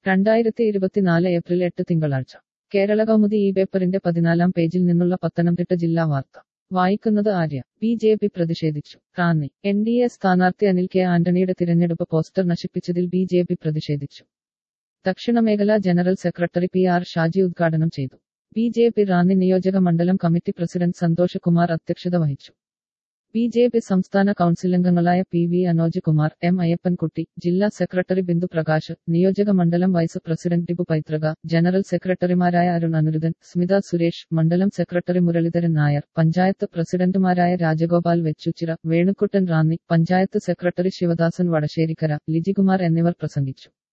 രണ്ടായിരത്തി ഇരുപത്തിനാല് ഏപ്രിൽ എട്ട് തിങ്കളാഴ്ച കേരള കൗമുദി ഈ പേപ്പറിന്റെ പതിനാലാം പേജിൽ നിന്നുള്ള പത്തനംതിട്ട ജില്ലാ വാർത്ത വായിക്കുന്നത് ആര്യ ബി ജെ പി പ്രതിഷേധിച്ചു റാന്നി എൻ ഡി എ സ്ഥാനാർത്ഥി അനിൽ കെ ആന്റണിയുടെ തിരഞ്ഞെടുപ്പ് പോസ്റ്റർ നശിപ്പിച്ചതിൽ ബി ജെ പി പ്രതിഷേധിച്ചു ദക്ഷിണമേഖലാ general secretary P R Shaji ഉദ്ഘാടനം ചെയ്തു ബി ജെ പി റാന്നി നിയോജക മണ്ഡലം കമ്മിറ്റി പ്രസിഡന്റ് സന്തോഷ് കുമാർ അധ്യക്ഷത വഹിച്ചു ബി ജെ പി സംസ്ഥാന കൗൺസിലംഗങ്ങളായ P V Anoj Kumar M Ayyappankutty ജില്ലാ സെക്രട്ടറി ബിന്ദു പ്രകാശ് നിയോജക മണ്ഡലം വൈസ് പ്രസിഡന്റ് ടിബു പൈതൃക ജനറൽ സെക്രട്ടറിമാരായ അരുൺ അനുരുദ്ധൻ സ്മിത സുരേഷ് മണ്ഡലം സെക്രട്ടറി മുരളീധരൻ നായർ പഞ്ചായത്ത് പ്രസിഡന്റുമാരായ രാജഗോപാൽ വെച്ചുച്ചിറ വേണുക്കുട്ടൻ റാന്നി പഞ്ചായത്ത് സെക്രട്ടറി ശിവദാസൻ വടശ്ശേരിക്കര ലിജികുമാർ എന്നിവർ പ്രസംഗിച്ചു